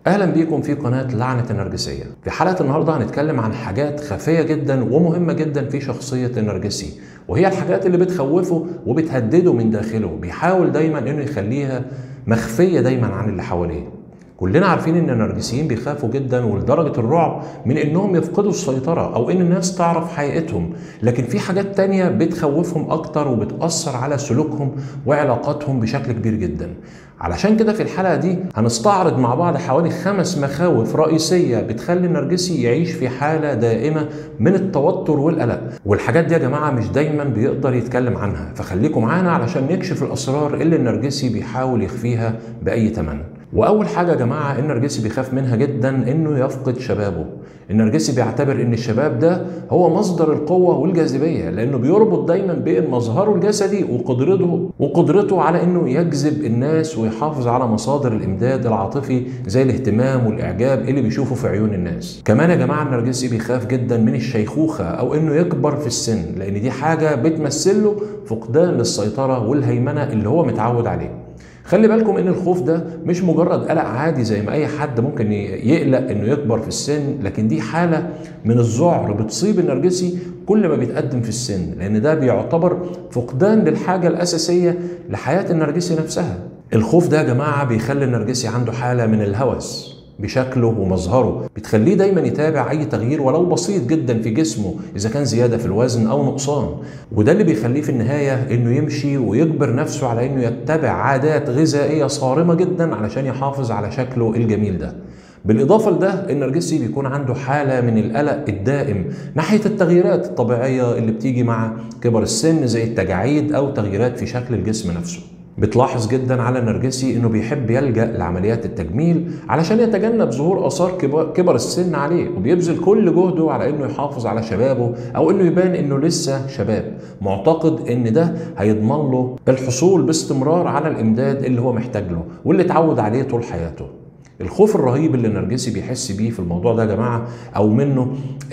اهلا بيكم في قناه لعنه النرجسيه في حلقه النهارده هنتكلم عن حاجات خفيه جدا ومهمه جدا في شخصيه النرجسي وهي الحاجات اللي بتخوفه وبتهدده من داخله بيحاول دايما انه يخليها مخفيه دايما عن اللي حواليه كلنا عارفين ان النرجسيين بيخافوا جدا ولدرجه الرعب من انهم يفقدوا السيطره او ان الناس تعرف حقيقتهم لكن في حاجات تانية بتخوفهم اكتر وبتاثر على سلوكهم وعلاقاتهم بشكل كبير جدا علشان كده في الحلقه دي هنستعرض مع بعض حوالي خمس مخاوف رئيسيه بتخلي النرجسي يعيش في حاله دائمه من التوتر والقلق والحاجات دي يا جماعه مش دايما بيقدر يتكلم عنها فخليكم معانا علشان نكشف الاسرار اللي النرجسي بيحاول يخفيها باي ثمن واول حاجه يا جماعه النرجسي بيخاف منها جدا انه يفقد شبابه النرجسي بيعتبر ان الشباب ده هو مصدر القوه والجاذبيه لانه بيربط دايما بين مظهره الجسدي وقدرته وقدرته على انه يجذب الناس ويحافظ على مصادر الامداد العاطفي زي الاهتمام والاعجاب اللي بيشوفه في عيون الناس كمان يا جماعه النرجسي بيخاف جدا من الشيخوخه او انه يكبر في السن لان دي حاجه بتمثل له فقدان للسيطره والهيمنه اللي هو متعود عليه خلي بالكم ان الخوف ده مش مجرد قلق عادي زي ما اي حد ممكن يقلق انه يكبر في السن لكن دي حاله من الذعر بتصيب النرجسي كل ما بيتقدم في السن لان ده بيعتبر فقدان للحاجه الاساسيه لحياه النرجسي نفسها الخوف ده يا جماعه بيخلي النرجسي عنده حاله من الهوس بشكله ومظهره بتخليه دايما يتابع اي تغيير ولو بسيط جدا في جسمه اذا كان زياده في الوزن او نقصان وده اللي بيخليه في النهايه انه يمشي ويجبر نفسه على انه يتبع عادات غذائيه صارمه جدا علشان يحافظ على شكله الجميل ده بالإضافة لده النرجسي بيكون عنده حالة من القلق الدائم ناحية التغييرات الطبيعية اللي بتيجي مع كبر السن زي التجاعيد أو تغييرات في شكل الجسم نفسه بتلاحظ جدا على النرجسي انه بيحب يلجا لعمليات التجميل علشان يتجنب ظهور اثار كبر السن عليه وبيبذل كل جهده على انه يحافظ على شبابه او انه يبان انه لسه شباب معتقد ان ده هيضمن له الحصول باستمرار على الامداد اللي هو محتاج له واللي اتعود عليه طول حياته الخوف الرهيب اللي النرجسي بيحس بيه في الموضوع ده يا جماعه او منه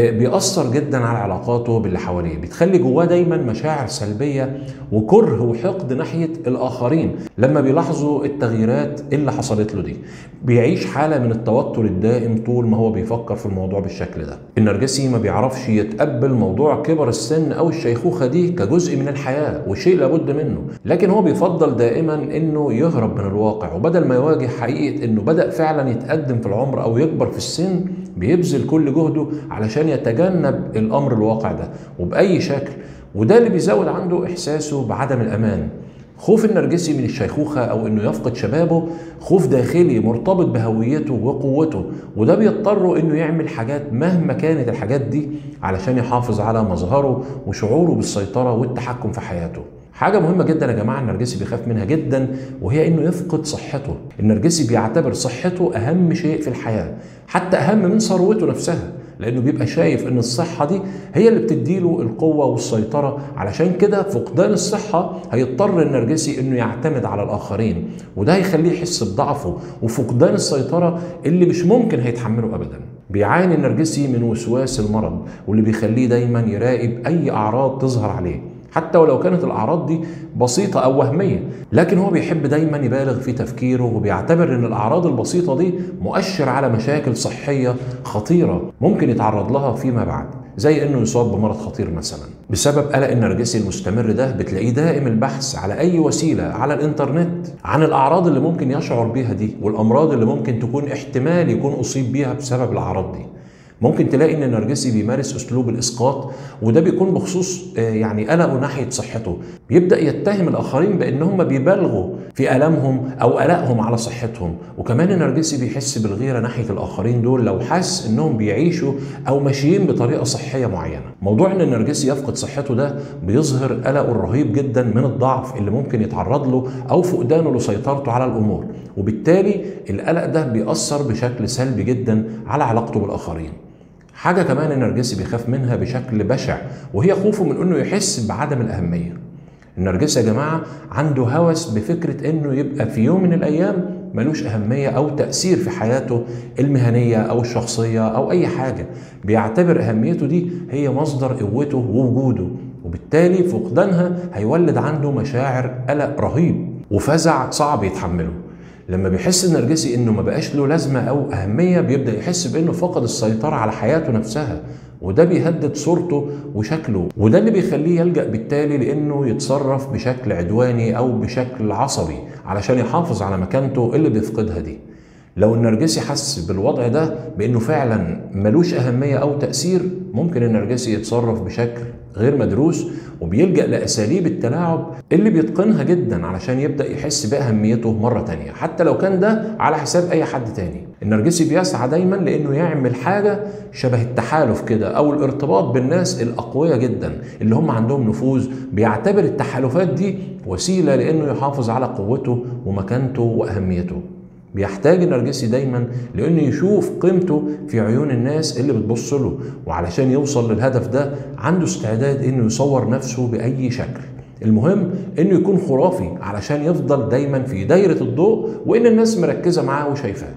بيأثر جدا على علاقاته باللي حواليه بتخلي جواه دايما مشاعر سلبيه وكره وحقد ناحيه الاخرين لما بيلاحظوا التغييرات اللي حصلت له دي بيعيش حاله من التوتر الدائم طول ما هو بيفكر في الموضوع بالشكل ده النرجسي ما بيعرفش يتقبل موضوع كبر السن او الشيخوخه دي كجزء من الحياه وشيء لابد منه لكن هو بيفضل دائما انه يهرب من الواقع وبدل ما يواجه حقيقه انه بدا فعلا فعلا يتقدم في العمر او يكبر في السن بيبذل كل جهده علشان يتجنب الامر الواقع ده وباي شكل وده اللي بيزود عنده احساسه بعدم الامان خوف النرجسي من الشيخوخة أو إنه يفقد شبابه خوف داخلي مرتبط بهويته وقوته وده بيضطره إنه يعمل حاجات مهما كانت الحاجات دي علشان يحافظ على مظهره وشعوره بالسيطرة والتحكم في حياته حاجة مهمة جدا يا جماعة النرجسي بيخاف منها جدا وهي انه يفقد صحته، النرجسي بيعتبر صحته أهم شيء في الحياة، حتى أهم من ثروته نفسها، لأنه بيبقى شايف إن الصحة دي هي اللي بتديله القوة والسيطرة، علشان كده فقدان الصحة هيضطر النرجسي إنه يعتمد على الآخرين، وده هيخليه يحس بضعفه وفقدان السيطرة اللي مش ممكن هيتحمله أبدا. بيعاني النرجسي من وسواس المرض واللي بيخليه دايما يراقب أي أعراض تظهر عليه. حتى ولو كانت الاعراض دي بسيطه او وهميه لكن هو بيحب دايما يبالغ في تفكيره وبيعتبر ان الاعراض البسيطه دي مؤشر على مشاكل صحيه خطيره ممكن يتعرض لها فيما بعد زي انه يصاب بمرض خطير مثلا بسبب قلق النرجسي المستمر ده بتلاقيه دائم البحث على اي وسيله على الانترنت عن الاعراض اللي ممكن يشعر بيها دي والامراض اللي ممكن تكون احتمال يكون اصيب بيها بسبب الاعراض دي ممكن تلاقي ان النرجسي بيمارس اسلوب الاسقاط وده بيكون بخصوص يعني قلقه ناحيه صحته بيبدا يتهم الاخرين بان هم بيبالغوا في المهم او قلقهم على صحتهم وكمان النرجسي بيحس بالغيره ناحيه الاخرين دول لو حس انهم بيعيشوا او ماشيين بطريقه صحيه معينه موضوع ان النرجسي يفقد صحته ده بيظهر قلقه الرهيب جدا من الضعف اللي ممكن يتعرض له او فقدانه لسيطرته على الامور وبالتالي القلق ده بيأثر بشكل سلبي جدا على علاقته بالاخرين حاجة كمان النرجسي بيخاف منها بشكل بشع وهي خوفه من انه يحس بعدم الاهمية. النرجسي يا جماعة عنده هوس بفكرة انه يبقى في يوم من الايام ملوش اهمية او تأثير في حياته المهنية او الشخصية او اي حاجة. بيعتبر اهميته دي هي مصدر قوته ووجوده وبالتالي فقدانها هيولد عنده مشاعر قلق رهيب وفزع صعب يتحمله. لما بيحس النرجسي انه ما بقاش له لازمه او اهميه بيبدا يحس بانه فقد السيطره على حياته نفسها وده بيهدد صورته وشكله وده اللي بيخليه يلجا بالتالي لانه يتصرف بشكل عدواني او بشكل عصبي علشان يحافظ على مكانته اللي بيفقدها دي لو النرجسي حس بالوضع ده بانه فعلا ملوش اهميه او تاثير ممكن النرجسي يتصرف بشكل غير مدروس وبيلجا لاساليب التلاعب اللي بيتقنها جدا علشان يبدا يحس باهميته مره تانية حتى لو كان ده على حساب اي حد تاني النرجسي بيسعى دايما لانه يعمل حاجه شبه التحالف كده او الارتباط بالناس الاقوياء جدا اللي هم عندهم نفوذ بيعتبر التحالفات دي وسيله لانه يحافظ على قوته ومكانته واهميته بيحتاج النرجسي دايما لانه يشوف قيمته في عيون الناس اللي بتبص له وعلشان يوصل للهدف ده عنده استعداد انه يصور نفسه باي شكل المهم انه يكون خرافي علشان يفضل دايما في دايره الضوء وان الناس مركزه معاه وشايفاه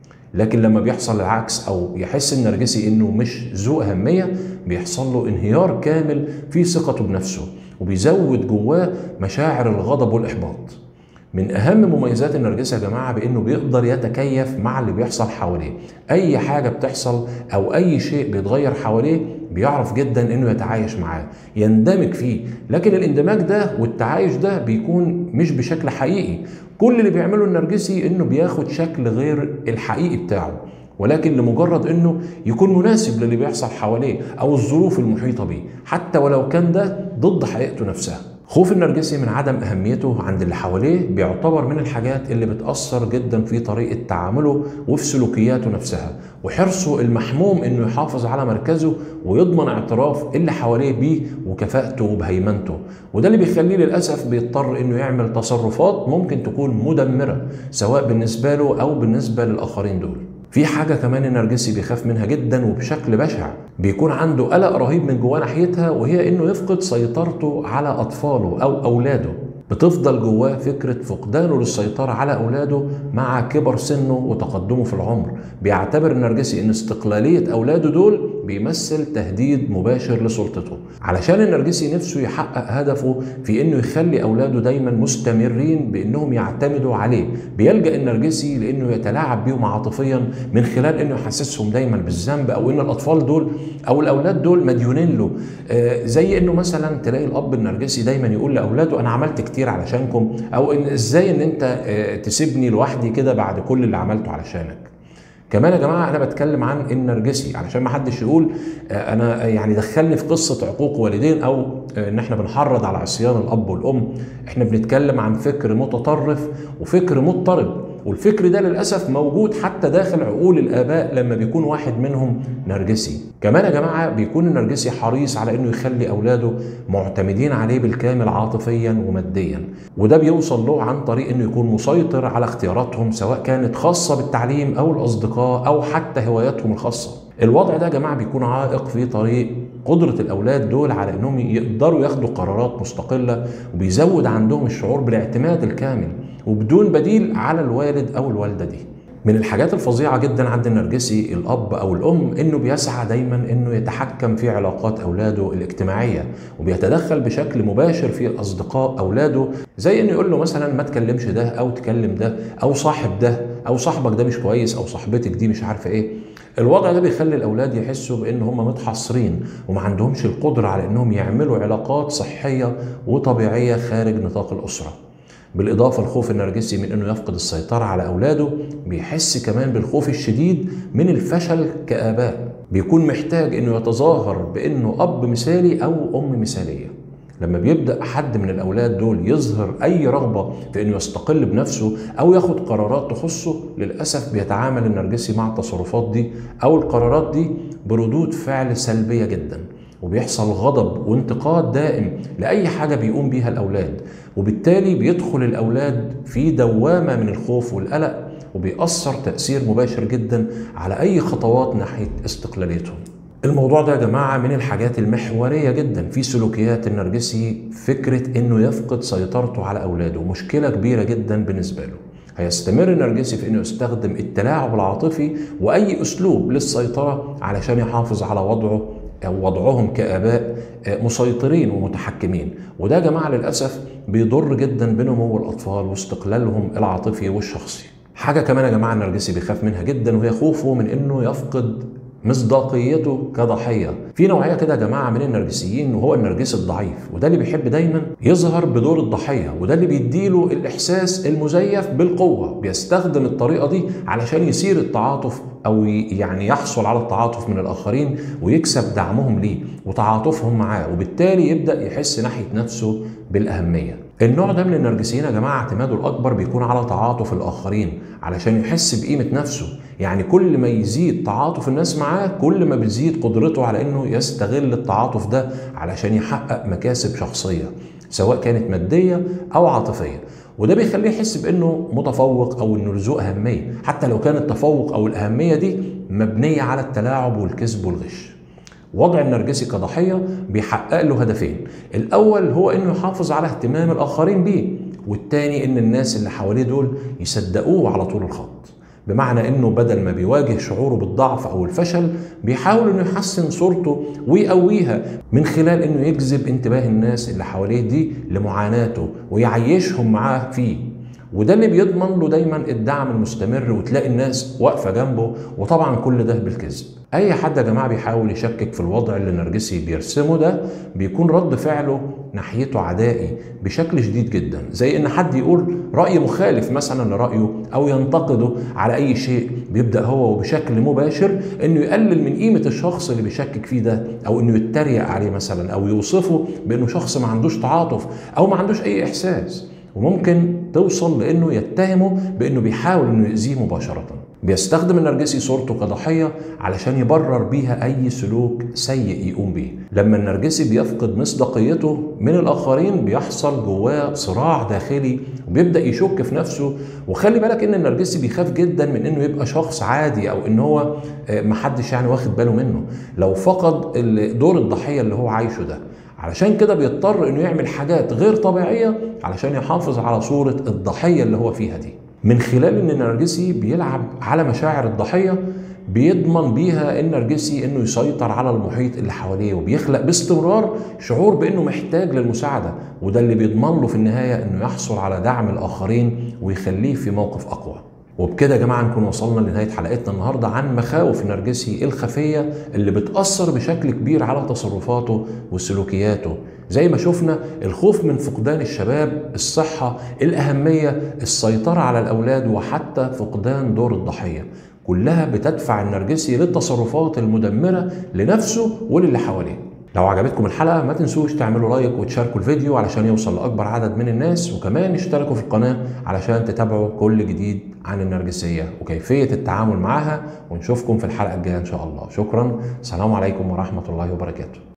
لكن لما بيحصل العكس او يحس النرجسي انه مش ذو اهميه بيحصل له انهيار كامل في ثقته بنفسه وبيزود جواه مشاعر الغضب والاحباط من اهم مميزات النرجسي يا جماعه بانه بيقدر يتكيف مع اللي بيحصل حواليه اي حاجه بتحصل او اي شيء بيتغير حواليه بيعرف جدا انه يتعايش معاه يندمج فيه لكن الاندماج ده والتعايش ده بيكون مش بشكل حقيقي كل اللي بيعمله النرجسي انه بياخد شكل غير الحقيقي بتاعه ولكن لمجرد انه يكون مناسب للي بيحصل حواليه او الظروف المحيطه بيه حتى ولو كان ده ضد حقيقته نفسها خوف النرجسي من عدم اهميته عند اللي حواليه بيعتبر من الحاجات اللي بتاثر جدا في طريقه تعامله وفي سلوكياته نفسها وحرصه المحموم انه يحافظ على مركزه ويضمن اعتراف اللي حواليه بيه وكفاءته وبهيمنته وده اللي بيخليه للاسف بيضطر انه يعمل تصرفات ممكن تكون مدمره سواء بالنسبه له او بالنسبه للاخرين دول في حاجة كمان النرجسي بيخاف منها جدا وبشكل بشع بيكون عنده قلق رهيب من جواه ناحيتها وهي انه يفقد سيطرته على اطفاله او اولاده بتفضل جواه فكرة فقدانه للسيطرة على أولاده مع كبر سنه وتقدمه في العمر بيعتبر النرجسي أن استقلالية أولاده دول بيمثل تهديد مباشر لسلطته علشان النرجسي نفسه يحقق هدفه في أنه يخلي أولاده دايما مستمرين بأنهم يعتمدوا عليه بيلجأ النرجسي لأنه يتلاعب بيهم عاطفيا من خلال أنه يحسسهم دايما بالذنب أو أن الأطفال دول أو الأولاد دول مديونين له آه زي أنه مثلا تلاقي الأب النرجسي دايما يقول لأولاده أنا عملت كتير علشانكم او ان ازاي ان انت تسيبني لوحدي كده بعد كل اللي عملته علشانك كمان يا جماعه انا بتكلم عن النرجسي علشان ما حدش يقول انا يعني دخلني في قصه عقوق والدين او ان احنا بنحرض على عصيان الاب والام احنا بنتكلم عن فكر متطرف وفكر مضطرب والفكر ده للاسف موجود حتى داخل عقول الاباء لما بيكون واحد منهم نرجسي كمان يا جماعه بيكون النرجسي حريص على انه يخلي اولاده معتمدين عليه بالكامل عاطفيا وماديا وده بيوصل له عن طريق انه يكون مسيطر على اختياراتهم سواء كانت خاصه بالتعليم او الاصدقاء او حتى هواياتهم الخاصه الوضع ده يا جماعه بيكون عائق في طريق قدرة الأولاد دول على أنهم يقدروا ياخدوا قرارات مستقلة وبيزود عندهم الشعور بالاعتماد الكامل وبدون بديل على الوالد أو الوالدة دي من الحاجات الفظيعة جدا عند النرجسي الأب أو الأم إنه بيسعى دايما إنه يتحكم في علاقات أولاده الاجتماعية وبيتدخل بشكل مباشر في أصدقاء أولاده زي إنه يقول له مثلا ما تكلمش ده أو تكلم ده أو صاحب ده أو صاحبك ده مش كويس أو صاحبتك دي مش عارفة إيه الوضع ده بيخلي الاولاد يحسوا بان هم متحصرين وما عندهمش القدره على انهم يعملوا علاقات صحيه وطبيعيه خارج نطاق الاسره بالإضافة لخوف النرجسي من أنه يفقد السيطرة على أولاده بيحس كمان بالخوف الشديد من الفشل كآباء بيكون محتاج أنه يتظاهر بأنه أب مثالي أو أم مثالية لما بيبدا حد من الاولاد دول يظهر اي رغبه في انه يستقل بنفسه او ياخد قرارات تخصه للاسف بيتعامل النرجسي مع التصرفات دي او القرارات دي بردود فعل سلبيه جدا وبيحصل غضب وانتقاد دائم لاي حاجه بيقوم بيها الاولاد وبالتالي بيدخل الاولاد في دوامه من الخوف والقلق وبيأثر تأثير مباشر جدا على أي خطوات ناحية استقلاليتهم الموضوع ده يا جماعة من الحاجات المحورية جدا في سلوكيات النرجسي فكرة انه يفقد سيطرته على اولاده مشكلة كبيرة جدا بالنسبة له هيستمر النرجسي في انه يستخدم التلاعب العاطفي واي اسلوب للسيطرة علشان يحافظ على وضعه او وضعهم كاباء مسيطرين ومتحكمين وده يا جماعة للاسف بيضر جدا بنمو الاطفال واستقلالهم العاطفي والشخصي حاجة كمان يا جماعة النرجسي بيخاف منها جدا وهي خوفه من انه يفقد مصداقيته كضحيه في نوعيه كده يا جماعه من النرجسيين وهو النرجسي الضعيف وده اللي بيحب دايما يظهر بدور الضحيه وده اللي بيديله الاحساس المزيف بالقوه بيستخدم الطريقه دي علشان يثير التعاطف او يعني يحصل على التعاطف من الاخرين ويكسب دعمهم ليه وتعاطفهم معاه وبالتالي يبدا يحس ناحيه نفسه بالاهميه النوع ده من النرجسيين يا جماعه اعتماده الاكبر بيكون على تعاطف الاخرين علشان يحس بقيمه نفسه يعني كل ما يزيد تعاطف الناس معاه كل ما بتزيد قدرته على انه يستغل التعاطف ده علشان يحقق مكاسب شخصيه سواء كانت ماديه او عاطفيه وده بيخليه يحس بانه متفوق او انه ذو اهميه حتى لو كان التفوق او الاهميه دي مبنيه على التلاعب والكذب والغش وضع النرجسي كضحيه بيحقق له هدفين الاول هو انه يحافظ على اهتمام الاخرين بيه والتاني ان الناس اللي حواليه دول يصدقوه على طول الخط بمعنى انه بدل ما بيواجه شعوره بالضعف او الفشل بيحاول انه يحسن صورته ويقويها من خلال انه يجذب انتباه الناس اللي حواليه دي لمعاناته ويعيشهم معاه فيه وده اللي بيضمن له دايما الدعم المستمر وتلاقي الناس واقفه جنبه وطبعا كل ده بالكذب اي حد يا جماعه بيحاول يشكك في الوضع اللي النرجسي بيرسمه ده بيكون رد فعله ناحيته عدائي بشكل شديد جدا زي ان حد يقول راي مخالف مثلا لرايه او ينتقده على اي شيء بيبدا هو بشكل مباشر انه يقلل من قيمه الشخص اللي بيشكك فيه ده او انه يتريق عليه مثلا او يوصفه بانه شخص ما عندوش تعاطف او ما عندوش اي احساس وممكن توصل لانه يتهمه بانه بيحاول انه يأذيه مباشره بيستخدم النرجسي صورته كضحية علشان يبرر بيها أي سلوك سيء يقوم بيه لما النرجسي بيفقد مصداقيته من الآخرين بيحصل جواه صراع داخلي وبيبدأ يشك في نفسه وخلي بالك إن النرجسي بيخاف جدا من إنه يبقى شخص عادي أو إن هو محدش يعني واخد باله منه لو فقد دور الضحية اللي هو عايشه ده علشان كده بيضطر انه يعمل حاجات غير طبيعيه علشان يحافظ على صوره الضحيه اللي هو فيها دي من خلال ان النرجسي بيلعب على مشاعر الضحيه بيضمن بيها النرجسي انه يسيطر على المحيط اللي حواليه وبيخلق باستمرار شعور بانه محتاج للمساعده وده اللي بيضمن له في النهايه انه يحصل على دعم الاخرين ويخليه في موقف اقوى وبكده يا جماعه نكون وصلنا لنهايه حلقتنا النهارده عن مخاوف النرجسي الخفيه اللي بتاثر بشكل كبير على تصرفاته وسلوكياته زي ما شفنا الخوف من فقدان الشباب الصحه الاهميه السيطره على الاولاد وحتى فقدان دور الضحيه كلها بتدفع النرجسي للتصرفات المدمره لنفسه وللي حواليه لو عجبتكم الحلقه ما تنسوش تعملوا لايك وتشاركوا الفيديو علشان يوصل لاكبر عدد من الناس وكمان اشتركوا في القناه علشان تتابعوا كل جديد عن النرجسيه وكيفيه التعامل معها ونشوفكم في الحلقه الجايه ان شاء الله شكرا السلام عليكم ورحمه الله وبركاته